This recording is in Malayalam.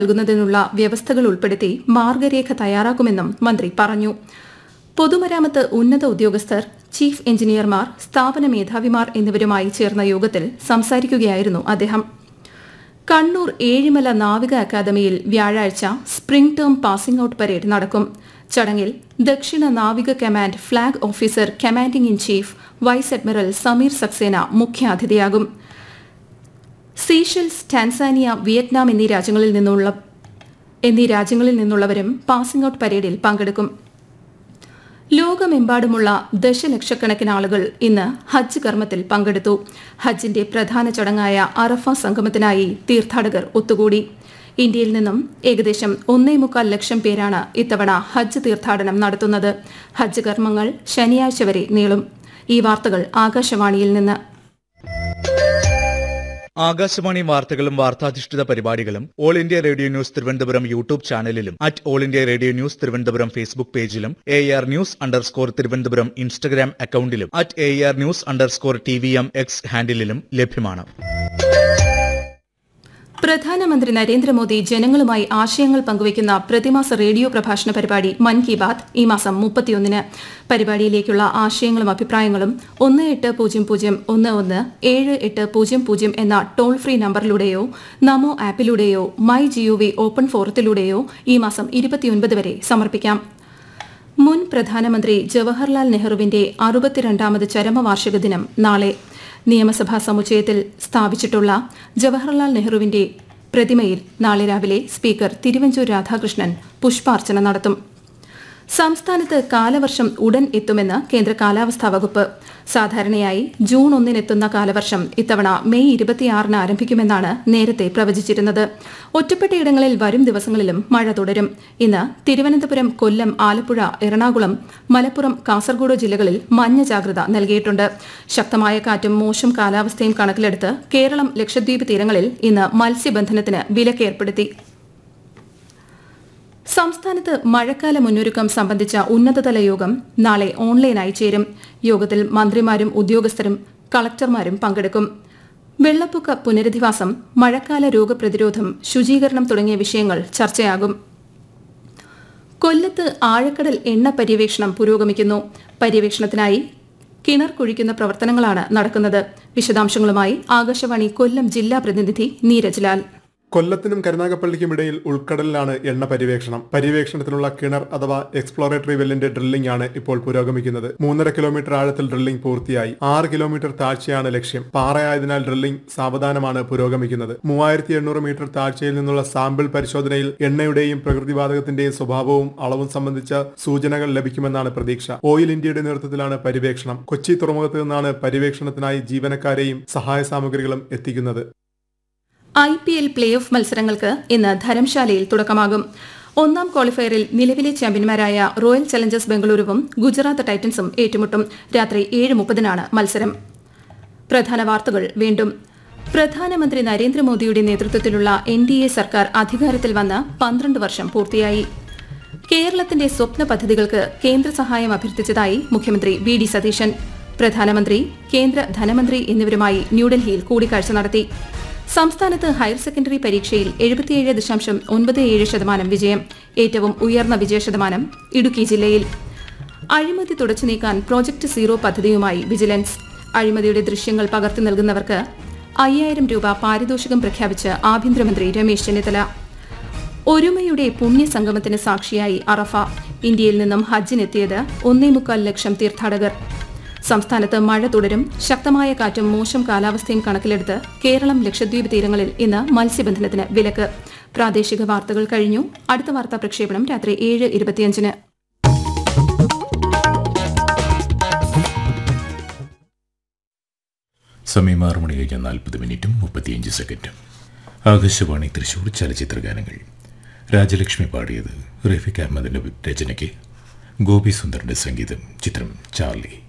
നൽകുന്നതിനുള്ള വ്യവസ്ഥകൾ ഉൾപ്പെടുത്തി മാർഗരേഖ തയ്യാറാക്കുമെന്നും മന്ത്രി പറഞ്ഞു പൊതുമരാമത്ത് ഉന്നത ഉദ്യോഗസ്ഥർ ചീഫ് എഞ്ചിനീയർമാർ സ്ഥാപന മേധാവിമാർ എന്നിവരുമായി ചേർന്ന യോഗത്തിൽ സംസാരിക്കുകയായിരുന്നു അദ്ദേഹം കണ്ണൂർ ഏഴിമല നാവിക അക്കാദമിയിൽ വ്യാഴാഴ്ച spring term passing out parade നടക്കും ചടങ്ങിൽ ദക്ഷിണ നാവിക command flag officer commanding in chief vice admiral Sameer Saxena മുഖ്യാതിഥിയാകും സീഷെൽസ് ടാൻസാനിയ വിയറ്റ്നാം എന്നീ രാജ്യങ്ങളിൽ നിന്നുള്ള എന്നീ രാജ്യങ്ങളിൽ നിന്നുള്ളവരും പാസിംഗ് ഔട്ട് പരേഡിൽ പങ്കെടുക്കും ലോകമെമ്പാടുമുള്ള ദശലക്ഷക്കണക്കിന് ആളുകൾ ഇന്ന് ഹജ്ജ് കർമ്മത്തിൽ പങ്കെടുത്തു ഹജ്ജിന്റെ പ്രധാന ചടങ്ങായ അറഫ സംഗമത്തിനായി തീർത്ഥാടകർ ഒത്തുകൂടി ഇന്ത്യയിൽ നിന്നും ഏകദേശം ഒന്നേ മുക്കാൽ ലക്ഷം പേരാണ് ഇത്തവണ ഹജ്ജ് തീർത്ഥാടനം നടത്തുന്നത് ഹജ്ജ് കർമ്മങ്ങൾ ശനിയാഴ്ച വരെ നീളും ഈ വാർത്തകൾ ആകാശവാണിയിൽ നിന്ന് ആകാശവാണി വാർത്തകളും വാർത്താധിഷ്ഠിത പരിപാടികളും all India radio news Thiruvananthapuram YouTube ചാനലിലും at all India radio news Thiruvananthapuram Facebook പേജിലും A R news underscore Thiruvananthapuram Instagram അക്കൌണ്ടിലും at A R news underscore T V M X ഹാൻഡിലും ലഭ്യമാണ് പ്രധാനമന്ത്രി നരേന്ദ്രമോദി ജനങ്ങളുമായി ആശയങ്ങൾ പങ്കുവയ്ക്കുന്ന പ്രതിമാസ റേഡിയോ പ്രഭാഷണ പരിപാടി മൻ കി ബാത് ഈ മാസം മുപ്പത്തിയൊന്നിന് പരിപാടിയിലേക്കുള്ള ആശയങ്ങളും അഭിപ്രായങ്ങളും ഒന്ന് എട്ട് പൂജ്യം പൂജ്യം ഒന്ന് ഒന്ന് ഏഴ് എട്ട് പൂജ്യം പൂജ്യം എന്ന ടോൾ ഫ്രീ നമ്പറിലൂടെയോ നമോ ആപ്പിലൂടെയോ മൈ ജിഒവി ഓപ്പൺ ഫോറത്തിലൂടെയോ ഈ മാസം ഇരുപത്തിയൊൻപത് വരെ സമർപ്പിക്കാം മുൻ പ്രധാനമന്ത്രി ജവഹർലാൽ നെഹ്റുവിന്റെ അറുപത്തിരണ്ടാമത് ചരമവാർഷിക ദിനം നാളെ നിയമസഭാ സമുച്ചയത്തിൽ സ്ഥാപിച്ചിട്ടുള്ള ജവഹർലാൽ നെഹ്റുവിന്റെ പ്രതിമയിൽ നാളെ രാവിലെ സ്പീക്കർ തിരുവഞ്ചൂർ രാധാകൃഷ്ണൻ പുഷ്പാർച്ചന നടത്തും സംസ്ഥാനത്ത് കാലവർഷം ഉടൻ എത്തുമെന്ന് കേന്ദ്ര കാലാവസ്ഥാ വകുപ്പ് സാധാരണയായി ജൂൺ ഒന്നിനെത്തുന്ന കാലവർഷം ഇത്തവണ മെയ് ഇരുപത്തിയാറിന് ആരംഭിക്കുമെന്നാണ് നേരത്തെ പ്രവചിച്ചിരുന്നത് ഒറ്റപ്പെട്ടയിടങ്ങളിൽ വരും ദിവസങ്ങളിലും മഴ തുടരും ഇന്ന് തിരുവനന്തപുരം കൊല്ലം ആലപ്പുഴ എറണാകുളം മലപ്പുറം കാസർഗോഡ് ജില്ലകളിൽ മഞ്ഞ ജാഗ്രത നൽകിയിട്ടുണ്ട് ശക്തമായ കാറ്റും മോശം കാലാവസ്ഥയും കണക്കിലെടുത്ത് കേരളം ലക്ഷദ്വീപ് തീരങ്ങളിൽ ഇന്ന് മത്സ്യബന്ധനത്തിന് വിലക്കേർപ്പെടുത്തി സംസ്ഥാനത്ത് മഴക്കാല മുന്നൊരുക്കം സംബന്ധിച്ച ഉന്നതതല യോഗം നാളെ ഓൺലൈനായി ചേരും യോഗത്തിൽ മന്ത്രിമാരും ഉദ്യോഗസ്ഥരും കളക്ടർമാരും പങ്കെടുക്കും വെള്ളപ്പൊക്ക പുനരധിവാസം മഴക്കാല രോഗപ്രതിരോധം ശുചീകരണം തുടങ്ങിയ വിഷയങ്ങൾ ചർച്ചയാകും കൊല്ലത്ത് ആഴക്കടൽ എണ്ണ പര്യവേഷണം പുരോഗമിക്കുന്നു പര്യവേഷണത്തിനായി കിണർ കുഴിക്കുന്ന പ്രവർത്തനങ്ങളാണ് നടക്കുന്നത് വിശദാംശങ്ങളുമായി ആകാശവാണി കൊല്ലം ജില്ലാ പ്രതിനിധി നീരജ് ലാൽ കൊല്ലത്തിനും കരുനാഗപ്പള്ളിക്കും ഇടയിൽ ഉൾക്കടലിലാണ് എണ്ണ പര്യവേക്ഷണം പര്യവേക്ഷണത്തിനുള്ള കിണർ അഥവാ എക്സ്പ്ലോറേറ്ററി വെല്ലിന്റെ ഡ്രില്ലിംഗ് ആണ് ഇപ്പോൾ പുരോഗമിക്കുന്നത് മൂന്നര കിലോമീറ്റർ ആഴത്തിൽ ഡ്രില്ലിംഗ് പൂർത്തിയായി ആറ് കിലോമീറ്റർ താഴ്ചയാണ് ലക്ഷ്യം പാറയായതിനാൽ ഡ്രില്ലിംഗ് സാവധാനമാണ് പുരോഗമിക്കുന്നത് മൂവായിരത്തി എണ്ണൂറ് മീറ്റർ താഴ്ചയിൽ നിന്നുള്ള സാമ്പിൾ പരിശോധനയിൽ എണ്ണയുടെയും പ്രകൃതിവാതകത്തിന്റെയും സ്വഭാവവും അളവും സംബന്ധിച്ച സൂചനകൾ ലഭിക്കുമെന്നാണ് പ്രതീക്ഷ ഓയിൽ ഇന്ത്യയുടെ നേതൃത്വത്തിലാണ് പര്യവേക്ഷണം കൊച്ചി തുറമുഖത്ത് നിന്നാണ് പര്യവേക്ഷണത്തിനായി ജീവനക്കാരെയും സഹായ സാമഗ്രികളും എത്തിക്കുന്നത് I P L play off മത്സരങ്ങൾക്ക് ഇന്ന് ധരംശാലയിൽ തുടക്കമാകും ഒന്നാം ക്വാളിഫയറിൽ നിലവിലെ ചാമ്പ്യന്മാരായ റോയൽ ചലഞ്ചേഴ്സ് ബംഗളൂരുവും ഗുജറാത്ത് ടൈറ്റൻസും ഏറ്റുമുട്ടും രാത്രി ഏഴ് മുപ്പതിനാണ് മത്സരം പ്രധാന വാർത്തകൾ വീണ്ടും പ്രധാനമന്ത്രി നരേന്ദ്രമോദിയുടെ നേതൃത്വത്തിലുള്ള എൻ ഡി എ സർക്കാർ അധികാരത്തിൽ വന്ന് പന്ത്രണ്ട് വർഷം പൂർത്തിയായി കേരളത്തിന്റെ സ്വപ്ന പദ്ധതികൾക്ക് കേന്ദ്ര സഹായം അഭ്യർത്ഥിച്ചതായി മുഖ്യമന്ത്രി വി ഡി സതീശൻ പ്രധാനമന്ത്രി കേന്ദ്ര ധനമന്ത്രി എന്നിവരുമായി ന്യൂഡൽഹിയിൽ കൂടിക്കാഴ്ച നടത്തി സംസ്ഥാനത്ത് ഹയർ സെക്കൻഡറി പരീക്ഷയിൽ എഴുപത്തിയേഴ് ദശാംശം ഒൻപത് ഏഴ് ശതമാനം വിജയം ഏറ്റവും ഉയർന്ന വിജയശതമാനം ഇടുക്കി ജില്ലയിൽ അഴിമതി തുടച്ചു നീക്കാൻ പ്രോജക്ട് സീറോ പദ്ധതിയുമായി വിജിലൻസ് അഴിമതിയുടെ ദൃശ്യങ്ങൾ പകർത്തി നൽകുന്നവർക്ക് അയ്യായിരം രൂപ പാരിതോഷികം പ്രഖ്യാപിച്ച് ആഭ്യന്തരമന്ത്രി രമേശ് ചെന്നിത്തല ഒരുമയുടെ പുണ്യസംഗമത്തിന് സാക്ഷിയായി അറഫ ഇന്ത്യയിൽ നിന്നും ഹജ്ജിനെത്തിയത് ഒന്നേ മുക്കാൽ ലക്ഷം തീർത്ഥാടകർ സംസ്ഥാനത്ത് മഴ തുടരും ശക്തമായ കാറ്റും മോശം കാലാവസ്ഥയും കണക്കിലെടുത്ത് കേരളം ലക്ഷദ്വീപ് തീരങ്ങളിൽ ഇന്ന് മത്സ്യബന്ധനത്തിന് വിലക്ക് പ്രാദേശിക വാർത്തകൾ കഴിഞ്ഞു അടുത്ത വാർത്താ പ്രക്ഷേപണം രാത്രി ഏഴ് ഇരുപത്തിയഞ്ചിന് സമയം ആറ് മണി കഴിഞ്ഞ നാൽപ്പത് മിനിറ്റും മുപ്പത്തിയഞ്ച് സെക്കൻഡും ആകാശവാണി തൃശൂർ ചലച്ചിത്ര ഗാനങ്ങൾ രാജലക്ഷ്മി പാടിയത് റഫീഖ് അഹമ്മദിന്റെ രചനയ്ക്ക് ഗോപി സുന്ദറിന്റെ സംഗീതം ചിത്രം ചാർലി